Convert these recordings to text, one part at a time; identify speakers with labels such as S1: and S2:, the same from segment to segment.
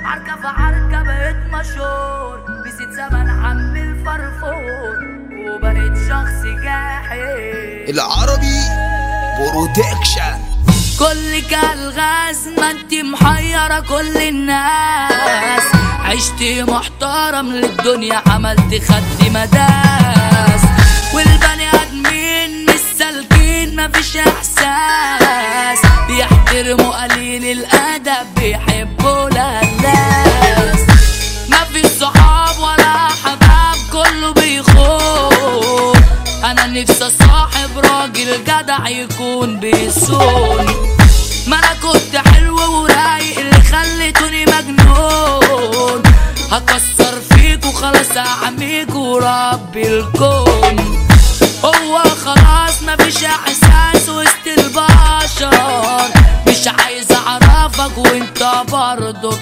S1: عركة في عركة بقيت مشهور نسيت زمن عم الفرفور وبقيت شخص جاحد
S2: العربي بروتكشن
S1: كل كالغاز ما انت محيرة كل الناس عشت محترم للدنيا عملت خد مداس والبني ادمين مش سالكين مفيش احساس بيحترموا قليل الادب بيحبوا الناس مفيش صحاب ولا حباب كله بيخون انا نفسي اصاحب راجل جدع يكون بيصون ما انا كنت حلو ورايق اللي خليتوني مجنون هكسر فيك وخلاص اعميك وربي الكون هو خلاص مفيش احساس وسط البشر مش عايز اعرفك وانت برضه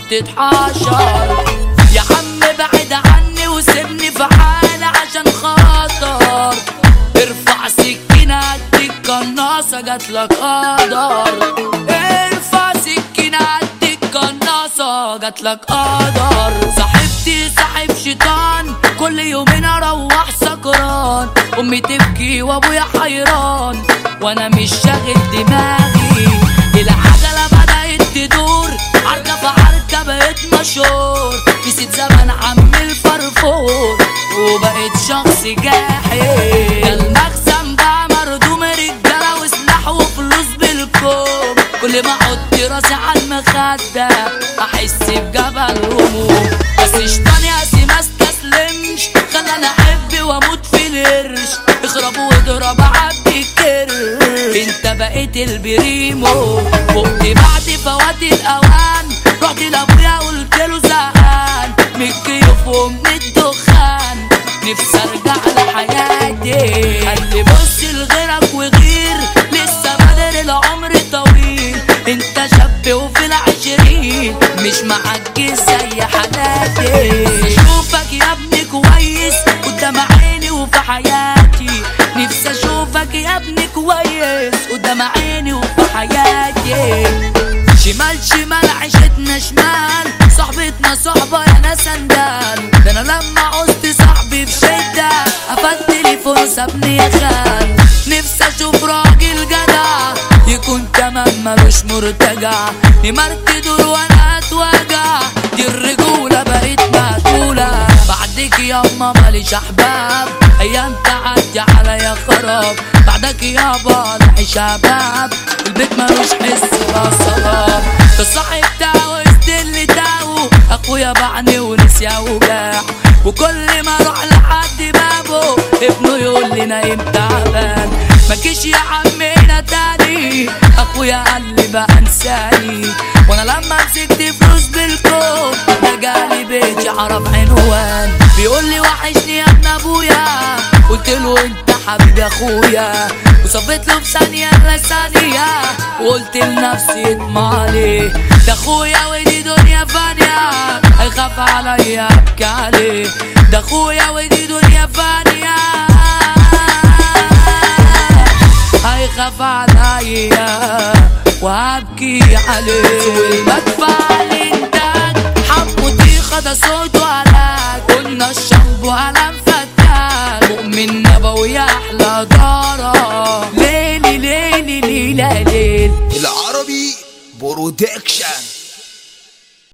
S1: بتتحشر يا عم بعد عني وسيبني في حالي عشان خاطر ارفع سكينة اديك قناصة جاتلك قدر ارفع سكينة اديك قناصة جاتلك قدر صاحبتي صاحب شيطان كل يومين اروح سكران امي تبكي وابويا حيران وانا مش شاغل دماغي العجلة بدأت تدور عركة في عركة بقيت مشهور نسيت زمن عم الفرفور وبقيت شخص جاحد المخزن بقى مردوم رجالة وسلاح وفلوس بالكوم كل ما احط راسي على المخدة احس بجبل هموم بس شيطان ياسي ما استسلمش خلاني احب واموت في القرش اخرب واضرب عبي الكرش انت بقيت البريمو فقت بعد فوات الاوان رحت لابويا قلت له زهقان من الكيف ومن الدخان نفسي ارجع لحياتي قال لي بص لغيرك وغير لسه بدر العمر طويل انت شاب وفي العشرين مش معجز زي حالاتي اشوفك يا ابني كويس قدام عيني وفي حياتي نفسي اشوفك يا ابني كويس قدام عيني وفي حياتي شمال شمال عيشتنا شمال صاحبتنا صحبة يا ناس اندال ده انا لما عوزت صاحبي بشدة قفلت تليفون سابني يا خال نفسي اشوف راجل جدع يكون تمام ملوش مرتجع نمرت دور وانا اتوجع دي الرجولة بقت مقتولة بعدك ياما ماليش احباب ايام تعدي عليا خراب بعدك يابا الحي شباب البيت ملوش حس لا صلاب الصاحب بتاعه اللي تاعه اخويا باعني ونسيا وجاع وكل ما اروح لحد بابه ابنه يقول لي نايم تعبان مكيش يا عمي هنا تاني اخويا قال لي بقى انساني وانا لما مسكت فلوس بالكوم ده جالي بيتي عرف عنوان بيقول لي وحشني يا ابن ابويا قلت له انت حبيبي اخويا وصفيت له في ثانيه الا ثانيه وقلت لنفسي اطمع عليه ده اخويا ودي دنيا فانيه هيخاف عليا ابكي عليه ده اخويا ودي دنيا فانيه هيخاف عليا وابكي عليه والمدفع الانتاج حموتي خد صوته على قلنا الشنب على فتان مؤمن نبوي احلى دارة ليلي ليلي ليلة ليل
S2: العربي بروتكشن